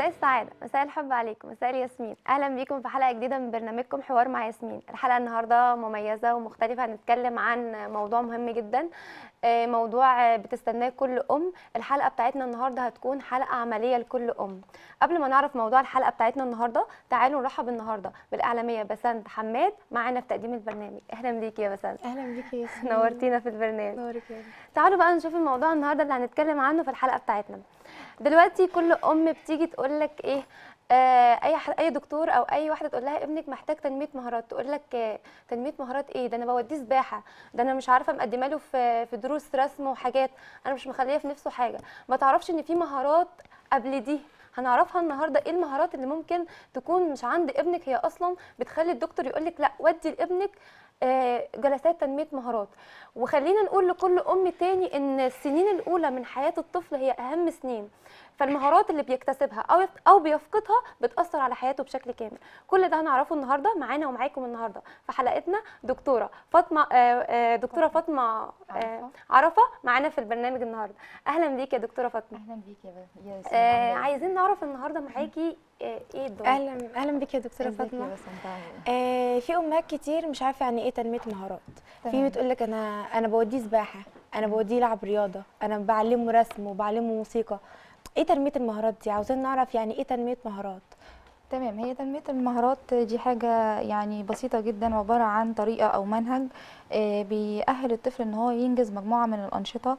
مساء السعادة مساء الحب عليكم مساء الياسمين أهلا بيكم في حلقة جديدة من برنامجكم حوار مع ياسمين الحلقة النهاردة مميزة ومختلفة هنتكلم عن موضوع مهم جدا آه، موضوع آه، بتستناه كل أم الحلقة بتاعتنا النهاردة هتكون حلقة عملية لكل أم قبل ما نعرف موضوع الحلقة بتاعتنا النهاردة تعالوا نرحب النهاردة بالإعلامية بسنت حماد معانا في تقديم البرنامج أهلا بيكي يا بسنت اهلا بيكي يا ياسمين نورتينا في البرنامج نورك يا رب. تعالوا بقى نشوف الموضوع النهارده اللي هنتكلم عنه في الحلقه بتاعتنا دلوقتي كل ام بتيجي تقول لك ايه آه اي ح- اي دكتور او اي واحده تقول لها ابنك محتاج تنميه مهارات تقول لك آه تنميه مهارات ايه ده انا بوديه سباحه ده انا مش عارفه مقدمه له في في دروس رسم وحاجات انا مش مخليه في نفسه حاجه ما تعرفش ان في مهارات قبل دي هنعرفها النهارده ايه المهارات اللي ممكن تكون مش عند ابنك هي اصلا بتخلي الدكتور يقول لك لا ودي لابنك آه، جلسات تنميه مهارات وخلينا نقول لكل ام تاني ان السنين الاولى من حياه الطفل هي اهم سنين فالمهارات اللي بيكتسبها او او بيفقدها بتاثر على حياته بشكل كامل كل ده هنعرفه النهارده معانا ومعاكم النهارده في حلقتنا دكتوره فاطمه آه، آه، دكتوره فاطمه آه، عرفة. عرفه معانا في البرنامج النهارده اهلا بيك يا دكتوره فاطمه اهلا بيك يا ب- يا ياسمين آه عاملة إيه؟ عايزين نعرف النهارده معاكي آه ايه الدور اهلا اهلا بيكي يا دكتوره ازيك يا فاطمه بسنت عاملة إيه؟ آه في امهات كتير مش عارفه يعني ايه تنميه مهارات في تمام. بتقول لك انا انا بوديه سباحه انا بوديه يلعب رياضه انا بعلمه رسم وبعلمه موسيقى ايه تنميه المهارات دي عاوزين نعرف يعني ايه تنميه مهارات تمام هي تنمية المهارات دي حاجة يعني بسيطة جدا عبارة عن طريقة أو منهج آه، بيأهل الطفل إن هو ينجز مجموعة من الأنشطة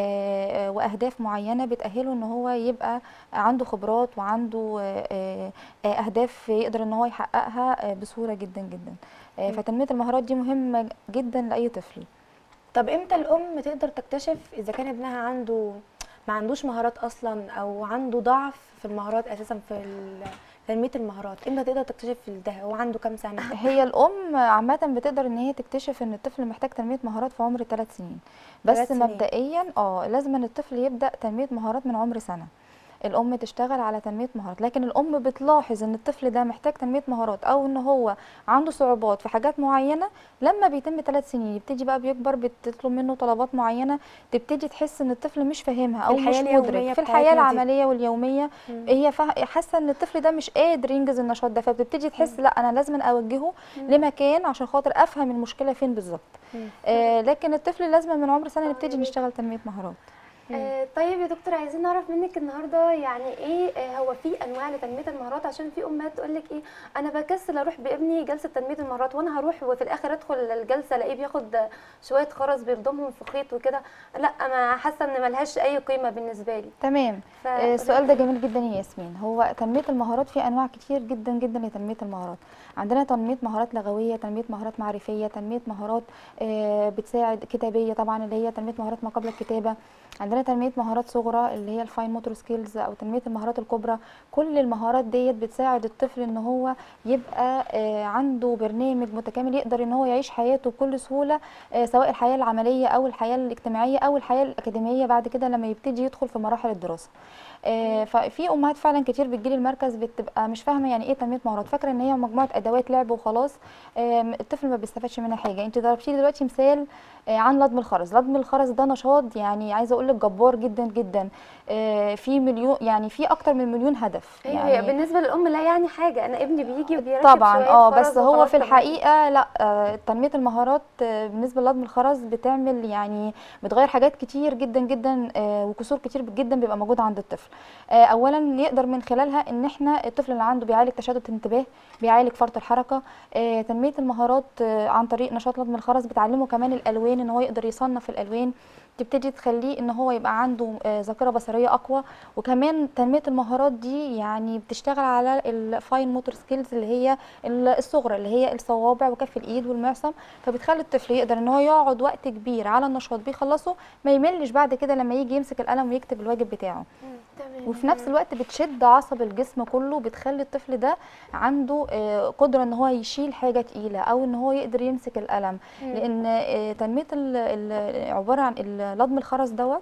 آه، آه، وأهداف معينة بتأهله إن هو يبقى عنده خبرات وعنده آه، آه، أهداف يقدر إن هو يحققها آه، بسهولة جدا جدا آه، فتنمية المهارات دي مهمة جدا لأي طفل طب امتى الام تقدر تكتشف اذا كان ابنها عنده ما عندوش مهارات اصلا او عنده ضعف في المهارات اساسا في ال- تنميه المهارات امتى تقدر تكتشف ده هو عنده كام سنه هي الام عامه بتقدر ان هي تكتشف ان الطفل محتاج تنميه مهارات في عمر 3 سنين بس تلات سنين. مبدئيا اه لازم ان الطفل يبدا تنميه مهارات من عمر سنه الام تشتغل على تنميه مهارات لكن الام بتلاحظ ان الطفل ده محتاج تنميه مهارات او ان هو عنده صعوبات في حاجات معينه لما بيتم ثلاث سنين يبتدي بقى بيكبر بتطلب منه طلبات معينه تبتدي تحس ان الطفل مش فاهمها او الحياة مش اليومية مدرك في بتاعتنا الحياه دي. العمليه واليوميه مم. هي فا- حاسه ان الطفل ده مش قادر ينجز النشاط ده فبتبتدي تحس لا انا لازم اوجهه لمكان عشان خاطر افهم المشكله فين بالظبط مم. آه لكن الطفل لازم من عمر سنه نبتدي نشتغل تنميه مهارات آه، طيب يا دكتور عايزين نعرف منك النهارده يعني ايه آه، هو في انواع لتنميه المهارات عشان في امهات تقول لك ايه انا بكسل اروح بابني جلسه تنميه المهارات وانا هروح وفي الاخر ادخل الجلسه الاقيه بياخد شويه خرز بيلضمهم في خيط وكده لا انا حاسه ان ملهاش اي قيمه بالنسبه لي تمام ف... آه السؤال ده جميل جدا يا ياسمين هو تنميه المهارات في انواع كتير جدا جدا لتنميه المهارات عندنا تنميه مهارات لغويه تنميه مهارات معرفيه تنميه مهارات آه بتساعد كتابيه طبعا اللي هي تنميه مهارات ما قبل الكتابه عندنا تنميه مهارات صغرى اللي هي الفاين موتور سكيلز او تنميه المهارات الكبرى كل المهارات ديت بتساعد الطفل ان هو يبقى آه عنده برنامج متكامل يقدر ان هو يعيش حياته بكل سهوله آه سواء الحياه العمليه او الحياه الاجتماعيه او الحياه الاكاديميه بعد كده لما يبتدي يدخل في مراحل الدراسه آه، ففي امهات فعلا كتير بتجيلي المركز بتبقى مش فاهمه يعني ايه تنميه مهارات فاكره ان هي مجموعه ادوات لعب وخلاص آم، الطفل ما بيستفادش منها حاجه انت ضربتي لي دلوقتي مثال آه، عن لضم الخرز لضم الخرز ده نشاط يعني عايزه اقول لك جبار جدا جدا آه، في مليون يعني في اكتر من مليون هدف ايوه يعني هي بالنسبه للام لا يعني حاجه انا ابني بيجي وبيركب طبعا شوية اه خرز بس هو وخلاص في تمام. الحقيقه لا آه، تنميه المهارات آه، بالنسبه للضم الخرز بتعمل يعني بتغير حاجات كتير جدا جدا آه، وكسور كتير جدا بيبقى موجود عند الطفل آه، اولا يقدر من خلالها ان احنا الطفل اللي عنده بيعالج تشتت الانتباه بيعالج فرط الحركه آه، تنميه المهارات آه، عن طريق نشاط لضم الخرز بتعلمه كمان الالوان ان هو يقدر يصنف الالوان تبتدي تخليه ان هو يبقى عنده آه، ذاكره بصريه اقوى وكمان تنميه المهارات دي يعني بتشتغل على الفاين موتور سكيلز اللي هي ال- الصغرى اللي هي الصوابع وكف الايد والمعصم فبتخلي الطفل يقدر ان هو يقعد وقت كبير على النشاط بيخلصه ما يملش بعد كده لما يجي يمسك القلم ويكتب الواجب بتاعه مم، تمام وفي نفس الوقت بتشد عصب الجسم كله بتخلي الطفل ده عنده آه، قدره ان هو يشيل حاجه تقيله او ان هو يقدر يمسك القلم مم. لان آه، تنميه ال- ال- عباره عن ال- لضم الخرز دوت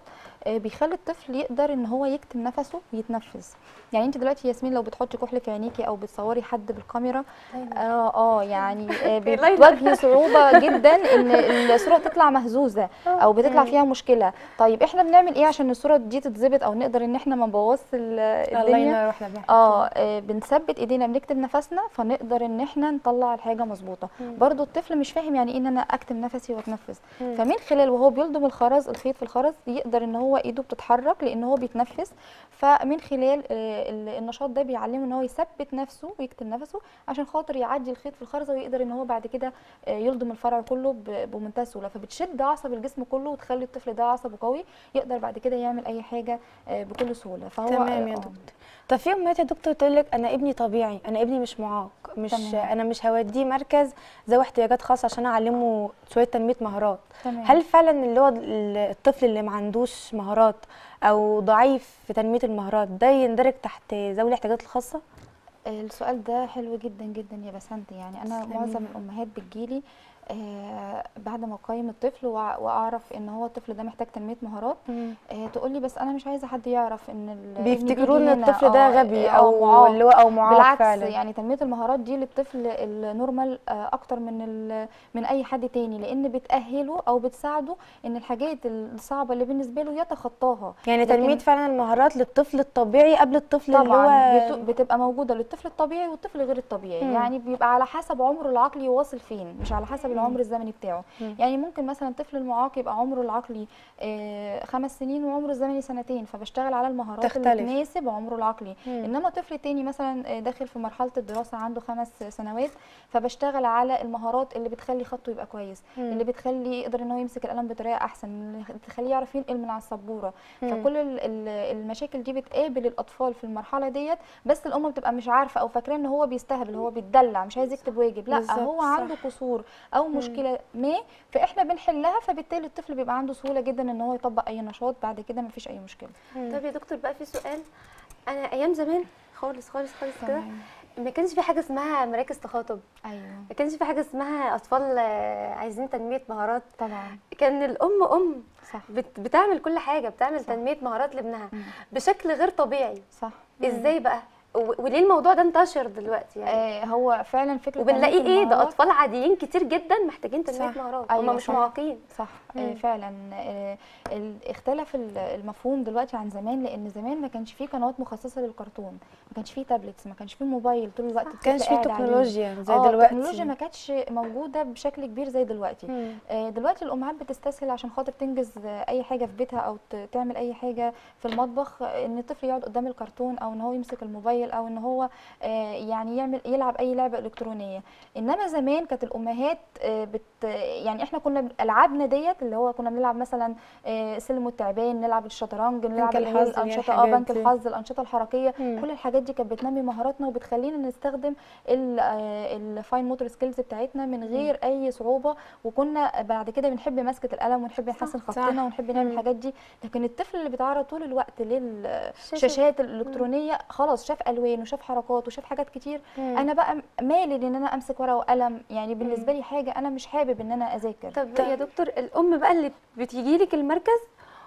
آه، بيخلي الطفل يقدر ان هو يكتم نفسه ويتنفس يعني انت دلوقتي ياسمين لو بتحطي كحل في عينيكي او بتصوري حد بالكاميرا اه اه يعني آه، لاينر. بتواجهي صعوبه جدا ان الصوره تطلع مهزوزه او بتطلع مم. فيها مشكله طيب احنا بنعمل ايه عشان الصوره دي تتظبط او نقدر ان احنا ما نبوظش ال- الله الدنيا ينور واحنا بنحكي اه آه، بنثبت ايدينا بنكتم نفسنا فنقدر ان احنا نطلع الحاجه مظبوطه برضو الطفل مش فاهم يعني ايه ان انا اكتم نفسي واتنفس مم. فمن خلال وهو بيلضم الخرز الخيط في الخرز يقدر ان هو ايده بتتحرك لان هو بيتنفس فمن خلال آه، ال- النشاط ده بيعلمه ان هو يثبت نفسه ويكتم نفسه عشان خاطر يعدي الخيط في الخرزه ويقدر ان هو بعد كده آه، يلضم الفرع كله ب- بمنتهى السهوله فبتشد عصب الجسم كله وتخلي الطفل ده عصبه قوي يقدر بعد كده يعمل اي حاجه آه، بكل سهوله فهو تمام يا آه، دكتور طب في امهات يا دكتور تقول لك انا ابني طبيعي انا ابني مش معاق مش تمام. انا مش هوديه مركز ذوي احتياجات خاصه عشان اعلمه شويه تنميه مهارات تمام. هل فعلا اللي هو ال- الطفل اللي ما عندوش مهارات او ضعيف في تنميه المهارات ده يندرج تحت ذوي الاحتياجات الخاصه السؤال ده حلو جدا جدا يا بسنت يعني انا تسلمي. معظم الامهات بتجيلي آه بعد ما اقيم الطفل وأع- واعرف ان هو الطفل ده محتاج تنميه مهارات آه تقول لي بس انا مش عايزه حد يعرف ان ال- ابني بيفتكروا بيجي ان هنا. الطفل ده آه، غبي آه، او معاق. اللي هو او معاق بالعكس فعلا يعني تنميه المهارات دي للطفل النورمال آه، اكتر من ال- من اي حد تاني لان بتاهله او بتساعده ان الحاجات الصعبه اللي بالنسبه له يتخطاها يعني لكن- تنميه فعلا المهارات للطفل الطبيعي قبل الطفل طبعا اللي هو بت- بتبقى موجوده للطفل الطبيعي والطفل غير الطبيعي مم. يعني بيبقى على حسب عمره العقلي واصل فين مش على حسب العمر الزمني بتاعه مم. يعني ممكن مثلا الطفل المعاق يبقى عمره العقلي آه، خمس سنين وعمره الزمني سنتين فبشتغل على المهارات تختلف. اللي تناسب عمره العقلي مم. انما طفل تاني مثلا آه، داخل في مرحله الدراسه عنده خمس سنوات فبشتغل على المهارات اللي بتخلي خطه يبقى كويس مم. اللي بتخلي يقدر ان هو يمسك القلم بطريقه احسن اللي تخليه يعرف ينقل من على السبوره مم. فكل ال- ال- المشاكل دي بتقابل الاطفال في المرحله ديت بس الام بتبقى مش عارفه او فاكراه ان هو بيستهبل هو بيتدلع مش عايز يكتب واجب لا بالظبط، هو صح. عنده قصور او مشكله ما فاحنا بنحلها فبالتالي الطفل بيبقى عنده سهوله جدا ان هو يطبق اي نشاط بعد كده مفيش اي مشكله طب يا دكتور بقى في سؤال انا ايام زمان خالص خالص خالص كده تمام. ما كانش في حاجه اسمها مراكز تخاطب ايوه ما كانش في حاجه اسمها اطفال آه، عايزين تنميه مهارات طبعا كان الام ام صح بت بتعمل كل حاجه بتعمل صح. تنميه مهارات لابنها مم. بشكل غير طبيعي صح ازاي بقى و- وليه الموضوع ده انتشر دلوقتي يعني آه هو فعلا فكره وبنلاقي تنمية ايه ده المهارات- اطفال عاديين كتير جدا محتاجين تنميه صح. مهارات أيوة هم مش صح. معاقين صح آه مم. فعلا آه ال- اختلف ال- المفهوم دلوقتي عن زمان لان زمان ما كانش فيه قنوات مخصصه للكرتون ما كانش فيه تابلتس ما كانش فيه موبايل طول الوقت ما الطفل كانش في قاعد عليه. تكنولوجيا زي آه، دلوقتي التكنولوجيا ما كانتش موجوده بشكل كبير زي دلوقتي مم. آه، دلوقتي الامهات بتستسهل عشان خاطر تنجز آه، اي حاجه في بيتها او ت- تعمل اي حاجه في المطبخ آه، ان الطفل يقعد قدام الكرتون او ان هو يمسك الموبايل او ان هو آه، يعني يعمل يلعب اي لعبه الكترونيه انما زمان كانت الامهات آه، بت يعني احنا كنا ب- العابنا ديت اللي هو كنا بنلعب مثلا آه، سلم والتعبان نلعب الشطرنج نلعب اللي هي الحظ، اللي هي الانشطه اه الحاجات بنك دي. الحظ الانشطه الحركيه مم. كل الحاجات دي كانت بتنمي مهاراتنا وبتخلينا نستخدم الفاين موتور سكيلز بتاعتنا من غير اي صعوبه وكنا بعد كده بنحب مسكه القلم ونحب نحسن صح. خطنا ونحب نعمل مم. الحاجات دي لكن الطفل اللي بيتعرض طول الوقت للشاشات الالكترونيه خلاص شاف الوان وشاف حركات وشاف حاجات كتير مم. انا بقى مالي ان انا امسك ورقه وقلم يعني بالنسبه لي حاجه انا مش حابب ان انا اذاكر طب يا دكتور الام بقى اللي بتيجي لك المركز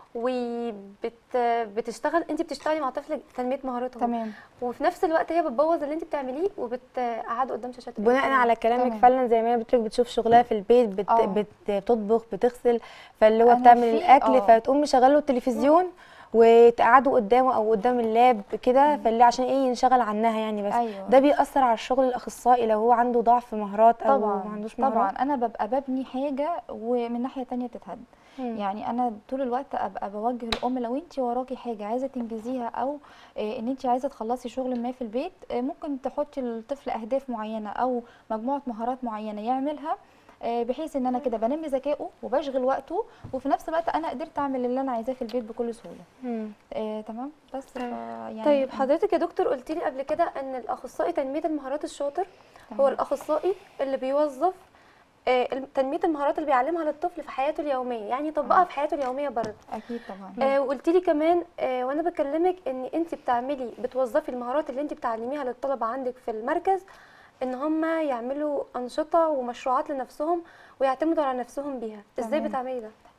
وبت بتشتغل انت بتشتغلي مع طفل تنميه مهاراته تمام وفي نفس الوقت هي بتبوظ اللي انت بتعمليه وبتقعده قدام شاشات بناء الإنترنت. على كلامك تمام. فعلا زي ما هي بتقولك بتشوف شغلها في البيت بت... آه. بت... بتطبخ بتغسل فاللي هو أنا بتعمل في- الاكل آه. فتقوم مشغله التلفزيون وتقعده قدامه او قدام اللاب كده فاللي عشان ايه ينشغل عنها يعني بس أيوة. ده بيأثر على الشغل الاخصائي لو هو عنده ضعف مهارات او طبعا ما عندوش مهارات طبعا انا ببقى ببني حاجه ومن ناحيه تانية بتتهد مم. يعني انا طول الوقت ابقى بوجه الام لو انت وراكي حاجه عايزه تنجزيها او آه، ان انت عايزه تخلصي شغل ما في البيت آه، ممكن تحطي للطفل اهداف معينه او مجموعه مهارات معينه يعملها آه، بحيث ان انا كده بنمي ذكائه وبشغل وقته وفي نفس الوقت انا قدرت اعمل اللي انا عايزاه في البيت بكل سهوله مم. آه، تمام بس ف- يعني طيب حضرتك يا دكتور قلت لي قبل كده ان الاخصائي تنميه المهارات الشاطر هو تمام. الاخصائي اللي بيوظف آه، الم- تنميه المهارات اللي بيعلمها للطفل في حياته اليوميه يعني يطبقها في حياته اليوميه بره اكيد طبعا آه وقلت لي كمان آه وانا بكلمك ان انت بتعملي بتوظفي المهارات اللي انت بتعلميها للطلبه عندك في المركز ان هم يعملوا انشطه ومشروعات لنفسهم ويعتمدوا على نفسهم بيها ازاي تمام. بتعملي ده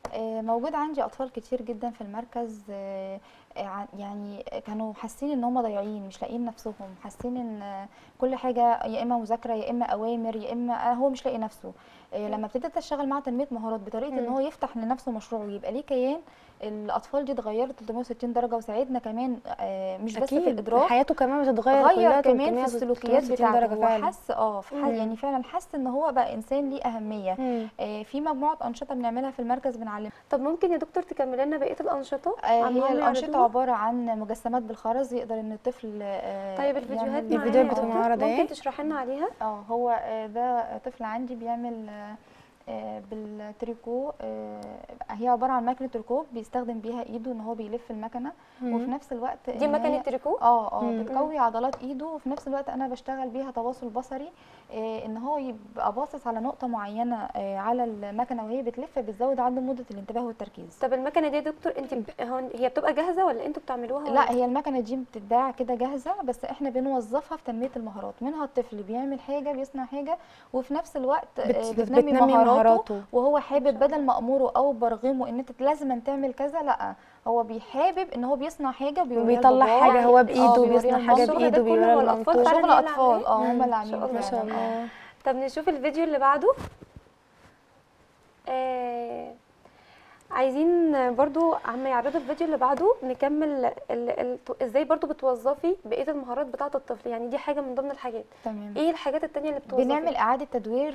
آه، موجود عندي اطفال كتير جدا في المركز آه، آه، ع- يعني كانوا حاسين ان هم ضايعين مش لاقيين نفسهم حاسين ان آه، كل حاجه يا اما مذاكره يا اما اوامر يا اما آه، هو مش لاقي نفسه آه، لما ابتديت اشتغل مع تنميه مهارات بطريقه ان مم. هو يفتح لنفسه مشروع ويبقى ليه كيان الاطفال دي اتغيرت 360 درجه وساعدنا كمان آه، مش بس في اكيد الادراك حياته كمان بتتغير غير كلها كمان في 360 السلوكيات درجة بتاعته هو فعلا حس اه في ح- مم. يعني فعلا حس ان هو بقى انسان ليه اهميه مم. آه، في مجموعه انشطه بنعملها في المركز بنعلمها طب ممكن يا دكتور تكمل لنا بقيه الانشطه آه، عمالين هي الانشطه يعرضوها؟ عباره عن مجسمات بالخرز يقدر ان الطفل آه، طيب الفيديوهات يعمل- معانا الفيديوهات يا بتبقى دكتور؟ معرضة ممكن ايه؟ تشرحي لنا عليها اه هو آه، ده طفل عندي بيعمل آه، آه، بالتريكو آه، هي عباره عن ماكينه تريكو بيستخدم بيها ايده ان هو بيلف المكنه وفي نفس الوقت دي إن مكنه هي- تريكو اه اه مم. بتقوي عضلات ايده وفي نفس الوقت انا بشتغل بيها تواصل بصري آه ان هو يبقى باصص على نقطه معينه آه على المكنه وهي بتلف بتزود عنده مده الانتباه والتركيز طب المكنه دي يا دكتور انت ب... هو هي بتبقى جاهزه ولا انتوا بتعملوها ولا- لا هي المكنه دي بتتباع كده جاهزه بس احنا بنوظفها في تنميه المهارات منها الطفل بيعمل حاجه بيصنع حاجه وفي نفس الوقت آه، بت- بتنمي, بتنمي مهاراته, مهاراته. وهو حابب بدل ما اموره او برغمه ان انت لازم تعمل كذا لا هو بيحابب ان هو بيصنع حاجه وبيوريها وبيطلع لباباه. حاجه هو آه، بايده بيوريها بيصنع لمامته. حاجه الشغل ده بايده كله بيوريها هو الأطفال لمامته فعلا شغل هي اللي اطفال عاملاه؟ اه هم مم، اللي ما شاء عاملينه الله. ما شاء فعلاً، آه. الله طب نشوف الفيديو اللي بعده آه عايزين برضو عم يعرضوا الفيديو اللي بعده نكمل ال... ال... ازاي برضو بتوظفي بقيه المهارات بتاعه الطفل يعني دي حاجه من ضمن الحاجات تمام ايه الحاجات التانية اللي بتوظفي بنعمل اعاده تدوير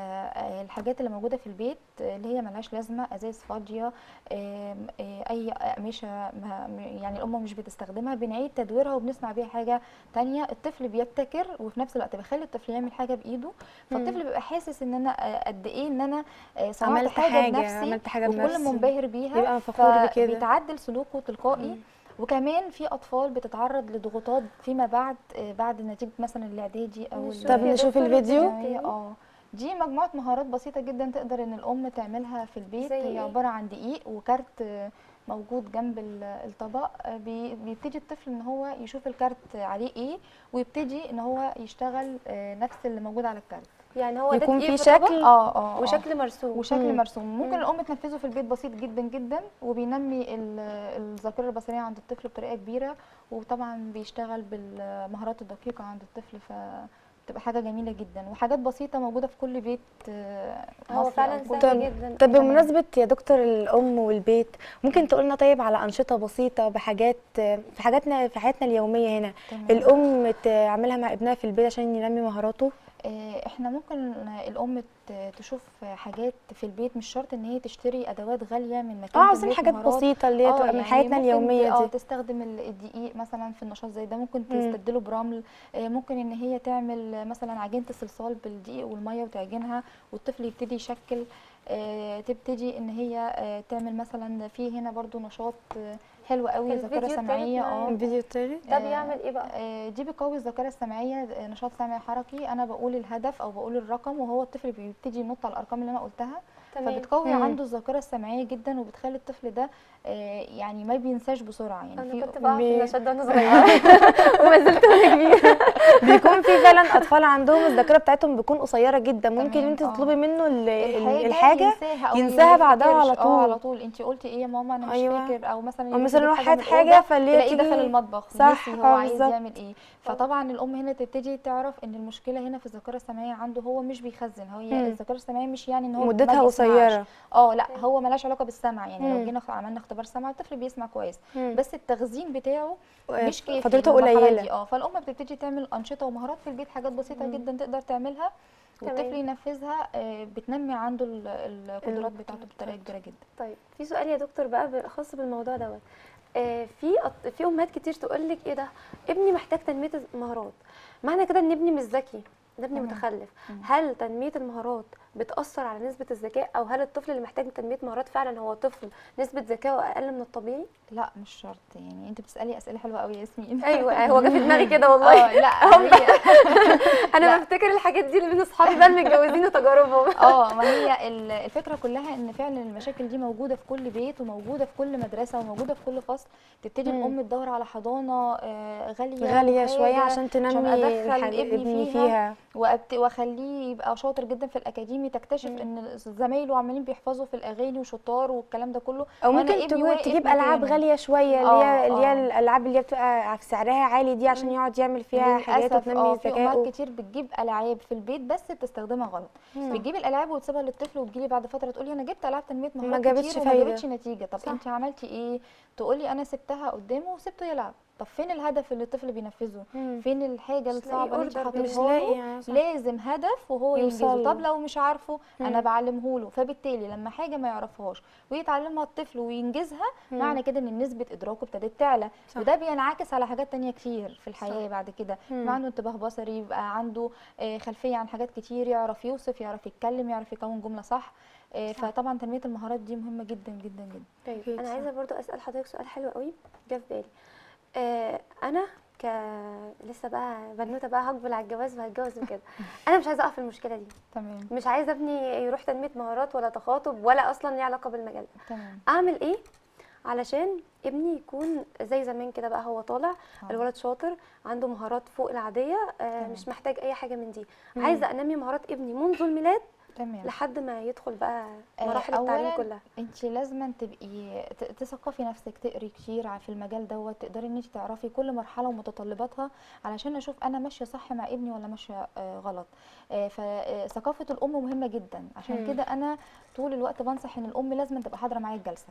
للحاجات اللي موجوده في البيت آه، اللي هي ملهاش لازمه ازاز فاضيه آم، آه، اي اقمشه ما- م- يعني الام مش بتستخدمها بنعيد تدويرها وبنصنع بيها حاجه تانية الطفل بيبتكر وفي نفس الوقت بخلي الطفل يعمل حاجه بايده فالطفل بيبقى حاسس ان انا آه، قد ايه ان انا آه، صنعت عملت حاجه, حاجة، بنفسي عملت حاجة وكل بنفسي. منبهر بيها يبقى فخور بكده. بيتعدل سلوكه تلقائي وكمان في اطفال بتتعرض لضغوطات فيما بعد آه، بعد نتيجه مثلا الاعدادي او نشوف ال- طب يا نشوف دكتور الفيديو. الفيديو هي اه دي مجموعة مهارات بسيطة جدا تقدر ان الام تعملها في البيت زي هي إيه؟ عبارة عن دقيق وكارت آه، موجود جنب ال- الطبق آه، بي- بيبتدي الطفل ان هو يشوف الكارت عليه ايه ويبتدي ان هو يشتغل آه، نفس اللي موجود على الكارت يعني هو ده يكون دقيق في بطبق شكل اه اه آه. وشكل مرسوم وشكل مم. مرسوم ممكن مم. الام تنفذه في البيت بسيط جدا جدا وبينمي ال- الذاكره البصريه عند الطفل بطريقه كبيره وطبعا بيشتغل بالمهارات الدقيقه عند الطفل فتبقى حاجه جميله جدا وحاجات بسيطه موجوده في كل بيت آه، هو مصري فعلا أو كل سهل بيت. جدا طب بمناسبة يا دكتور الأم والبيت ممكن تقولنا طيب على أنشطة بسيطة بحاجات في حاجاتنا في حياتنا اليومية هنا تمام. الأم تعملها مع ابنها في البيت عشان ينمي مهاراته آه، احنا ممكن الام ت- تشوف حاجات في البيت مش شرط ان هي تشتري ادوات غاليه من مكان اه عاوزين تنمية حاجات مهارات. بسيطة اللي هي آه، تبقى من يعني حياتنا ممكن اليومية ت- اه دي تستخدم ال- الدقيق مثلا في النشاط زي ده ممكن مم. تستبدله برمل آه، ممكن ان هي تعمل مثلا عجينه الصلصال بالدقيق والميه وتعجنها والطفل يبتدي يشكل آه، تبتدي ان هي آه، تعمل مثلا في هنا برضو نشاط آه، حلو قوي الفيديو ذاكره التالت سمعيه معانا. اه الفيديو التالي ده آه، بيعمل ايه بقى آه، دي بتقوي الذاكره السمعيه آه، نشاط سمعي حركي انا بقول الهدف او بقول الرقم وهو الطفل بيبتدي ينط على الارقام اللي انا قلتها تمام فبتقوي مم. عنده الذاكره السمعيه جدا وبتخلي الطفل ده آه، يعني ما بينساش بسرعه يعني انا في كنت بقع في بي- النشاط ده وانا صغيره وما زلت وانا كبيره بيكون في فعلا أطفال عندهم الذاكرة بتاعتهم بتكون قصيرة جدا ممكن تمام، انت آه. تطلبي منه ال- ال- الحاجه, الحاجة ينساها او ينساها ما بعدها على يفتكرش. اه طول. على طول انت قلتي ايه يا ماما انا مش أيوة. فاكر او مثلا أو يجيب مثلا لك روح حاجة هات من حاجة الأوضة، فاللي هي تلاقيه دخل تيجي- المطبخ صح، نسي هو اه عايز بالظبط. يعمل ايه فطبعا الام هنا تبتدي تعرف ان المشكله هنا في الذاكره السمعيه عنده هو مش بيخزن هو مم. الذاكره السمعيه مش يعني ان هو ما مدتها بيسمعش. قصيرة اه لا هو ملهاش علاقه بالسمع يعني مم. لو جينا عملنا اختبار سمع الطفل بيسمع كويس مم. بس التخزين بتاعه آه، مش كافي فترته للمرحلة قليلة. دي. اه فالام بتبتدي تعمل انشطه ومهارات في البيت حاجات بسيطه جدا تقدر تعملها والطفل تمام. ينفذها آه، بتنمي عنده ال- القدرات بتاعته بطريقه كبيره جدا طيب في سؤال يا دكتور بقى بال- خاص بالموضوع دوت آه في أط- في امهات كتير تقول لك ايه ده ابني محتاج تنميه المهارات معنى كده ان ابني مش ذكي ده ابني تمام. متخلف مم. هل تنميه المهارات بتاثر على نسبه الذكاء او هل الطفل اللي محتاج تنميه مهارات فعلا هو طفل نسبه ذكائه اقل من الطبيعي لا مش شرط يعني انت بتسالي اسئله حلوه قوي يا ياسمين ايوه هو جه في دماغي كده والله اه لا هي انا لا. بفتكر الحاجات دي اللي من اصحابي بقى المتجوزين وتجاربهم اه ما هي ال- الفكره كلها ان فعلا المشاكل دي موجوده في كل بيت وموجوده في كل مدرسه وموجوده في كل فصل تبتدي مم. الام تدور على حضانه آه، غاليه غالية شوية وحاجة عشان تنمي أدخل الح- ابني ابني فيها. فيها وأبت- واخليه يبقى شاطر جدا في الاكاديمي تنمي تكتشف ان زمايله عمالين بيحفظوا في الاغاني وشطار والكلام ده كله او وأنا ممكن ابني تجو- واقف تجيب العاب مكانه. غاليه شويه اللي آه، هي اللي هي آه. الالعاب اللي هي بتبقى سعرها عالي دي عشان يقعد يعمل فيها حاجات للأسف وتنمي اه في امهات ذكائه كتير بتجيب العاب في البيت بس بتستخدمها غلط مم. بتجيب الالعاب وتسيبها للطفل وتجيلي بعد فتره تقولي انا جبت العاب تنميه ما مهارات جابتش كتير وما فايدة. جابتش نتيجه طب صح. انت عملتي ايه تقولي انا سبتها قدامه وسبته يلعب طب فين الهدف اللي الطفل بينفذه مم. فين الحاجه مش لاقي الصعبه اللي انت order، مش حاططها لاقي له يعني صح. لازم هدف وهو يوصل ينجزه له. طب لو مش عارفه انا مم. بعلمه له فبالتالي لما حاجه ما يعرفهاش ويتعلمها الطفل وينجزها مم. معنى كده ان نسبه ادراكه ابتدت تعلى صح. وده بينعكس على حاجات تانية كتير في الحياه صح. بعد كده مم. يبقى عنده انتباه بصري يبقى عنده آه، خلفيه عن حاجات كتير يعرف يوصف يعرف يتكلم يعرف يكون جمله صح آه، صح. فطبعا تنميه المهارات دي مهمه جدا جدا جدا طيب أكيد انا صح. عايزه برضو اسال حضرتك سؤال حلو قوي جه في بالي آه انا ك لسه بقى بنوته بقى هقبل على الجواز وهتجوز وكده انا مش عايزه اقع في المشكله دي تمام مش عايزه ابني يروح تنميه مهارات ولا تخاطب ولا اصلا ليه علاقه بالمجال ده تمام اعمل ايه علشان ابني يكون زي زمان كده بقى هو طالع آه. الولد شاطر عنده مهارات فوق العاديه آه تمام. مش محتاج اي حاجه من دي مم. عايزه انمي مهارات ابني منذ الميلاد تمام لحد ما يدخل بقى آه، مراحل التعليم أولاً كلها انت لازم تبقي ت- تثقفي نفسك تقري كتير ع- في المجال دوت تقدري ان انت تعرفي كل مرحله ومتطلباتها علشان اشوف انا ماشيه صح مع ابني ولا ماشيه آه، غلط فثقافه الام مهمه جدا عشان مم. كده انا طول الوقت بنصح ان الام لازم تبقى حاضره معايا الجلسه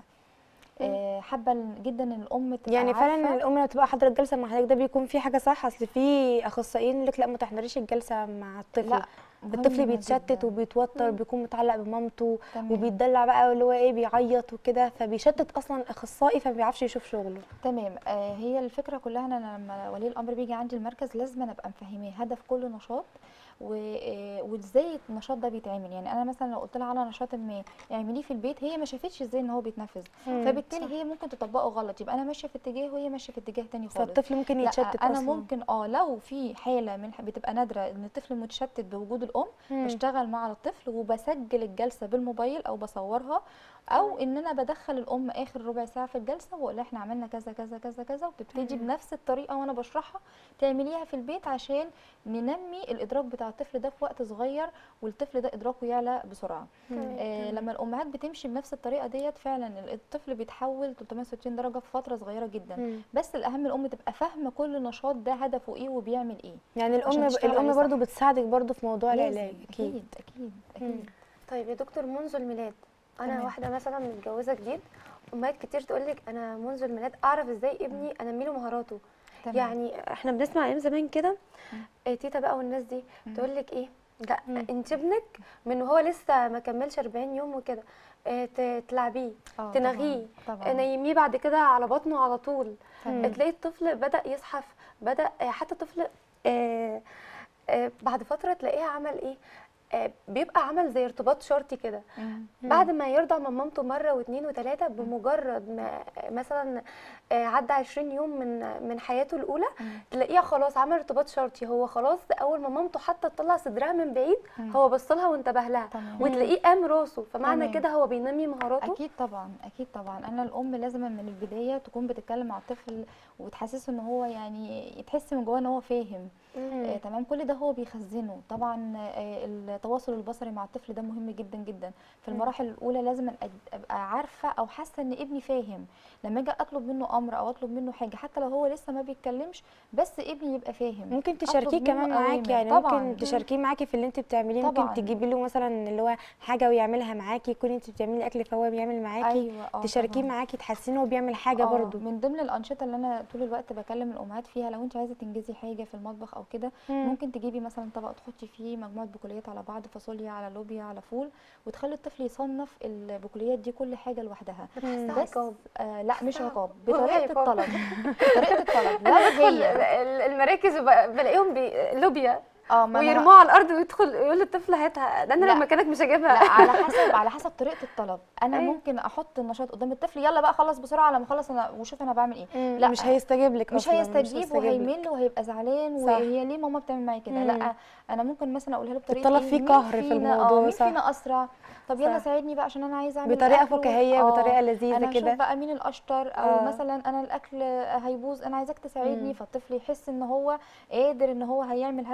آه، حابه ال- جدا ان الام تبقى يعني فعلا عارفة الام لما تبقى حاضره الجلسه مع حضرتك ده بيكون في حاجه صح اصل في اخصائيين يقول لك لا ما تحضريش الجلسه مع الطفل لا الطفل مهمة بيتشتت جداً. وبيتوتر مم. بيكون متعلق بمامته تمام. وبيتدلع بقى اللي هو ايه بيعيط وكده فبيشتت اصلا الاخصائي فما بيعرفش يشوف شغله تمام آه هي الفكره كلها ان انا لما ولي الامر بيجي عندي المركز لازم أنا ابقى مفهماه هدف كل نشاط و- آه، وازاي النشاط ده بيتعمل يعني انا مثلا لو قلت لها على نشاط ما اعمليه في البيت هي ما شافتش ازاي ان هو بيتنفذ مم، فبالتالي صح. هي ممكن تطبقه غلط يبقى انا ماشيه في اتجاه وهي ماشيه في اتجاه تاني خالص فالطفل ممكن لا يتشتت انا اصلا ممكن اه لو في حاله من بتبقى نادره ان الطفل متشتت بوجود الام مم. بشتغل مع الطفل وبسجل الجلسه بالموبايل او بصورها او ان انا بدخل الام اخر ربع ساعه في الجلسه واقول لها احنا عملنا كذا كذا كذا كذا وبتبتدي بنفس الطريقه وانا بشرحها تعمليها في البيت عشان ننمي الادراك بتاع الطفل ده في وقت صغير والطفل ده ادراكه يعلى بسرعه تمام. آه لما الامهات بتمشي بنفس الطريقه ديت فعلا الطفل بيتحول 360 درجه في فتره صغيره جدا مم. بس الاهم الام تبقى فاهمه كل نشاط ده هدفه ايه وبيعمل ايه يعني عشان الام تشتغل الام عليه برضو صح. بتساعدك برضو في موضوع لازم، العلاج اكيد اكيد اكيد طيب يا دكتور منذ الميلاد انا تمام. واحده مثلا متجوزه جديد امهات كتير تقول لك انا منذ الميلاد اعرف ازاي ابني انمي له مهاراته تمام. يعني احنا بنسمع ايام زمان كده إيه تيتا بقى والناس دي مم. تقول لك ايه لا مم. انت ابنك من وهو لسه ما كملش 40 يوم وكده إيه ت- تلعبيه آه، تنغيه طبعا طبعا نيميه بعد كده على بطنه على طول تمام. تلاقي الطفل بدا يزحف بدا آه، حتى الطفل آه، آه، بعد فتره تلاقيه عمل ايه آه، بيبقى عمل زي ارتباط شرطي كده مم. بعد ما يرضع من مامته مره واثنين وثلاثه بمجرد ما مثلا آه، عدى 20 يوم من من حياته الاولى مم. تلاقيها خلاص عمل ارتباط شرطي هو خلاص اول ما مامته حتى تطلع صدرها من بعيد مم. هو بص لها وانتبه لها تمام. وتلاقيه قام راسه فمعنى تمام. كده هو بينمي مهاراته اكيد طبعا اكيد طبعا انا الام لازم من البدايه تكون بتتكلم مع الطفل وتحسسه ان هو يعني تحس من جواه ان هو فاهم مم. آه تمام كل ده هو بيخزنه طبعا آه التواصل البصري مع الطفل ده مهم جدا جدا في المراحل الاولى لازم أن- ابقى عارفه او حاسه ان ابني فاهم لما اجي اطلب منه امر او اطلب منه حاجه حتى لو هو لسه ما بيتكلمش بس ابني يبقى فاهم ممكن تشاركيه أطلب كمان منه معاكي أوامر. يعني طبعا ممكن تشاركيه معاكي في اللي انت بتعمليه طبعاً. ممكن تجيبي له مثلا اللي هو حاجه ويعملها معاكي يكون انت بتعملي اكل فهو بيعمل معاكي ايوه اه تشاركيه طبعاً. معاكي تحسيه ان هو بيعمل حاجه آه، برضو من ضمن الانشطه اللي انا طول الوقت بكلم الامهات فيها لو انت عايزه تنجزي حاجه في المطبخ او كده مم. ممكن تجيبي مثلا طبق تحطي فيه مجموعه بقوليات على بعض فاصوليا على لوبيا على فول وتخلي الطفل يصنف البقوليات دي كل حاجه لوحدها بحسها بس عقاب آه لا مش بحسها عقاب والله بطريقه عقاب. الطلب بطريقه الطلب انا لا بدخل هي ال- المراكز وب- بلاقيهم بي- لوبيا اه ما أنا- ويرموها على الارض ويدخل يقول للطفل هاتها ده انا لا. لما كانك مش لا هجيبها على حسب على حسب طريقه الطلب انا أيوة. ممكن احط النشاط قدام الطفل يلا بقى خلص بسرعه لما اخلص انا وشوف انا بعمل ايه مم. لا مش هيستجيب لك مش أصلاً، هيستجيب هيستجيب لك. وهيمل وهيبقى زعلان صح. وهي ليه ماما بتعمل معايا كده مم. لا انا ممكن مثلا اقولها له بطريقه الطلب إيه؟ فيه مين قهر في فينا- الموضوع، اه مين صح. فينا اسرع طب يلا صح. ساعدني بقى عشان انا عايزه اعمل بطريقة الأكل و- فكاهية، آه، بطريقة لذيذة انا كده. اشوف بقى مين الاشطر او آه. مثلا انا الاكل هيبوظ انا عايزاك تساعدني مم. فالطفل يحس ان هو قادر ان هو هيعمل هدف فيبقى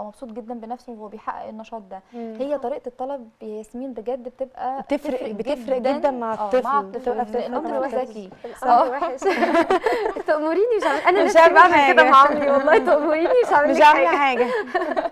مبسوط جدا بنفسه وهو بيحقق النشاط ده مم. هي طريقه الطلب يا ياسمين بجد بتبقى بتفرق بتفرق جدا مع آه، الطفل مع الطفل بتبقى بتفرق لانه مع هو الطفل. ذكي الامر وحش تأمريني مش عامل انا مش نفسي عارفة بعمل كده حاجة. مع عمري والله تأمريني مش هعمل مش لك عامله حاجه حاجه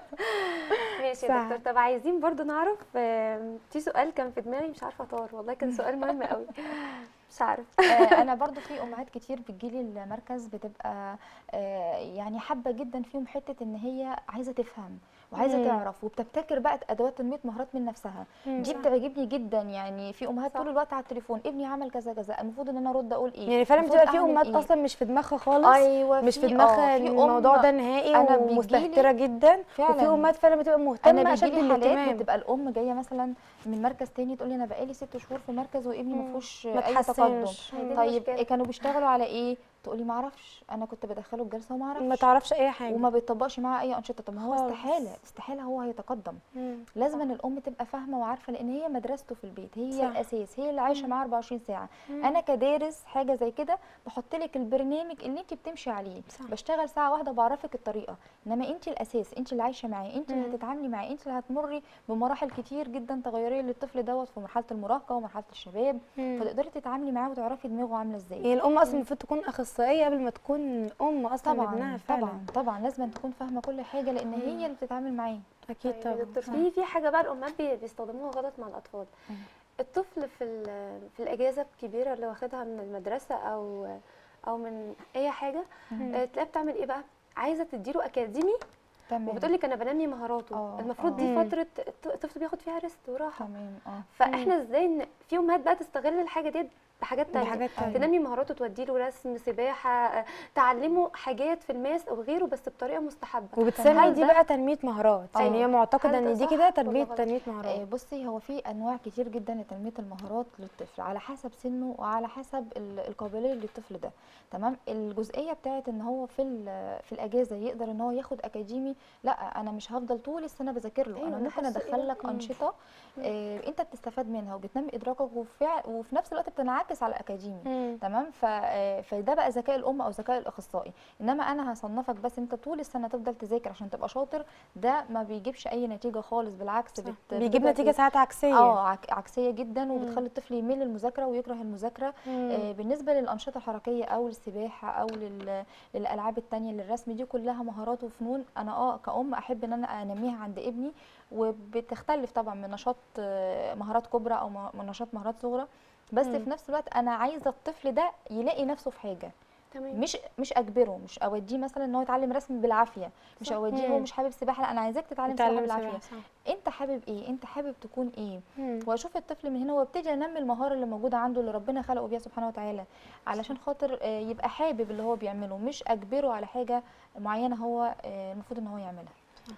ماشي صح. يا دكتور طب عايزين برضو نعرف آم، في سؤال كان في دماغي مش عارفه طار والله كان سؤال مهم قوي مش عارف آه، انا برضو في امهات كتير بتجيلي المركز بتبقى آه، يعني حابه جدا فيهم حته ان هي عايزه تفهم وعايزه مم. تعرف وبتبتكر بقى ادوات تنميه مهارات من نفسها مم، دي صح. بتعجبني جدا يعني في امهات صح. طول الوقت على التليفون ابني عمل كذا كذا المفروض ان انا ارد اقول ايه يعني فعلا المفروض بتبقى في أعمل امهات إيه؟ اصلا مش في دماغها خالص ايوه مش في في- دماغها آه، في الموضوع أم- ده نهائي أنا بيجيلي- ومستهتره جدا وفي فعلا. امهات فعلا بتبقى مهتمه انا اشد بيجيلي حالات الاهتمام بتبقى الام جايه مثلا من مركز تاني تقول لي انا بقالي ست شهور في مركز وابني ما مم. فيهوش ما اي تقدم تحسنش هي دي طيب المشكلة. كانوا بيشتغلوا على ايه تقولي ما اعرفش انا كنت بدخله الجلسه وما اعرفش ما تعرفش اي حاجه وما بيطبقش معاه اي انشطه طب ما هو خالص. استحاله استحاله هو هيتقدم مم. لازم أن الام تبقى فاهمه وعارفه لان هي مدرسته في البيت هي صح. صح. الاساس هي اللي عايشه معاه 24 ساعه مم. انا كدارس حاجه زي كده بحط لك البرنامج اللي انت بتمشي عليه صح. بشتغل ساعه واحده بعرفك الطريقه انما انت الاساس انت اللي عايشه معاه انت اللي مم. هتتعاملي معاه انت اللي هتمري بمراحل كتير جدا تغيريه للطفل دوت في مرحله المراهقه ومرحله الشباب مم. فتقدري تتعاملي معاه وتعرفي دماغه عامله ازاي يعني الام اصلا المفروض تكون اخصائيه قبل ما تكون ام اصلا طبعا لابنها فعلا طبعا طبعا لازم تكون فاهمه كل حاجه لان هي اللي بتتعامل معاه اكيد طيب يا طبعا دكتور صح. في في حاجه بقى الامهات بي- بيستخدموها غلط مع الاطفال مم. الطفل في ال- في الاجازه الكبيره اللي واخدها من المدرسه او او من اي حاجه مم. آه، تلاقيها بتعمل ايه بقى عايزه تديله اكاديمي تمام وبتقول لك انا بنمي مهاراته آه، المفروض آه. دي مم. فتره الط- الطفل بياخد فيها ريست وراحه تمام اه فاحنا ازاي ن- في امهات بقى تستغل الحاجه دي بحاجات تانية بحاجات تانية. تنمي مهاراته تودي له رسم سباحه آه، تعلمه حاجات في الماس او غيره بس بطريقه مستحبه وبتسمي هل دي ده- بقى تنميه مهارات آه. يعني هي معتقده هل ده ان دي صح كده ولا تربيه غلط؟ تنميه آه، مهارات بصي هو في انواع كتير جدا لتنميه المهارات للطفل على حسب سنه وعلى حسب ال- القابليه للطفل ده تمام الجزئيه بتاعت ان هو في ال- في الاجازه يقدر ان هو ياخد اكاديمي لا انا مش هفضل طول السنه بذاكر له أيوة، انا ده ممكن حاسة ادخل إيه؟ لك مم. انشطه آه انت بتستفاد منها وبتنمي ادراكك وفع وفي نفس الوقت بتنعكس على الاكاديمي مم. تمام ف... آه، فده بقى ذكاء الام او ذكاء الاخصائي انما انا هصنفك بس انت طول السنه تفضل تذاكر عشان تبقى شاطر ده ما بيجيبش اي نتيجه خالص بالعكس صح. بت... بيجيب بتبقى نتيجه ساعات عكسيه اه عك- عكسيه جدا وبتخلي الطفل يميل للمذاكره ويكره المذاكره مم. آه بالنسبه للانشطه الحركيه او للسباحه او لل... للالعاب التانية للرسم دي كلها مهارات وفنون انا اه كأم احب ان انا انميها عند ابني وبتختلف طبعا من نشاط آه، مهارات كبرى او م- من نشاط مهارات صغرى بس مم. في نفس الوقت انا عايزه الطفل ده يلاقي نفسه في حاجه تمام مش مش اجبره مش اوديه مثلا ان هو يتعلم رسم بالعافيه مش صح. اوديه هو مم. مش حابب سباحه لا انا عايزاك تتعلم سباحه تعلم بالعافيه سباحة، صح. انت حابب ايه انت حابب تكون ايه مم. واشوف الطفل من هنا وابتدي انمي المهاره اللي موجوده عنده اللي ربنا خلقه بيها سبحانه وتعالى علشان خاطر آه، يبقى حابب اللي هو بيعمله مش اجبره على حاجه معينه هو آه، المفروض ان هو يعملها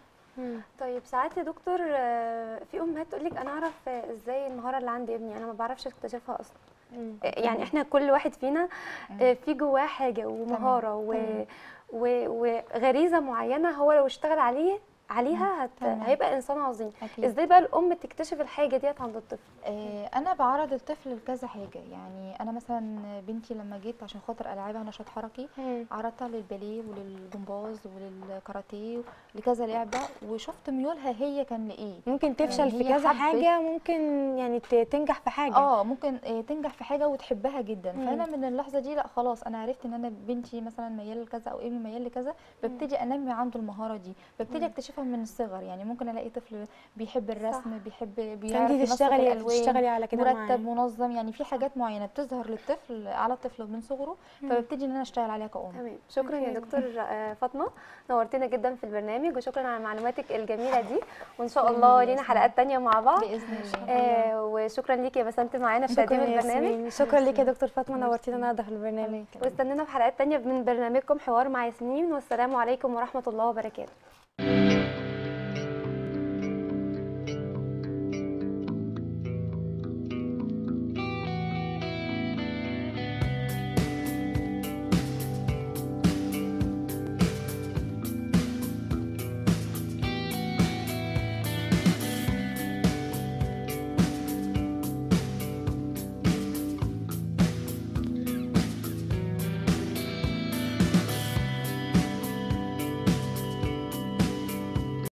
مم. طيب ساعات يا دكتور آه، في امهات تقول لك انا اعرف آه، ازاي المهاره اللي عند ابني انا ما بعرفش اكتشفها اصلا مم. آه، يعني احنا كل واحد فينا آه، في جواه حاجه ومهاره و... تمام. و... وغريزه معينه هو لو اشتغل عليه عليها هت... تمام. هيبقى انسان عظيم اكيد ازاي بقى الام تكتشف الحاجه ديت عند الطفل آه، انا بعرض الطفل لكذا حاجه يعني انا مثلا بنتي لما جيت عشان خاطر العبها نشاط حركي مم. عرضتها للباليه وللجمباز وللكاراتيه لكذا لعبه وشفت ميولها هي كان لايه ممكن تفشل يعني في هي كذا حبت- حاجه ممكن يعني ت- تنجح في حاجه اه ممكن آه، تنجح في حاجه وتحبها جدا مم. فانا من اللحظه دي لا خلاص انا عرفت ان انا بنتي مثلا مياله لكذا او ابني ميال لكذا ببتدي انمي عنده المهاره دي ببتدي اكتشفها من الصغر يعني ممكن الاقي طفل بيحب الرسم بيحب بيعرف فانت ينسق تشتغلي الالوان تشتغلي على كده مرتب معاه. منظم يعني في حاجات معينه بتظهر للطفل على الطفل من صغره فببتدي ان انا اشتغل عليها كأم تمام شكرا يا أكيد. دكتور آه، فاطمه نورتينا جدا في البرنامج وشكرا على معلوماتك الجميله دي وان شاء الله لينا حلقات تانية مع بعض باذن الله آه وشكرا ليكي يا بسنت معانا في تقديم شكرا يا البرنامج ياسمين شكرا ليك يا دكتور فاطمه نورتينا النهارده في البرنامج واستنونا في حلقات تانية من برنامجكم حوار مع ياسمين والسلام عليكم ورحمه الله وبركاته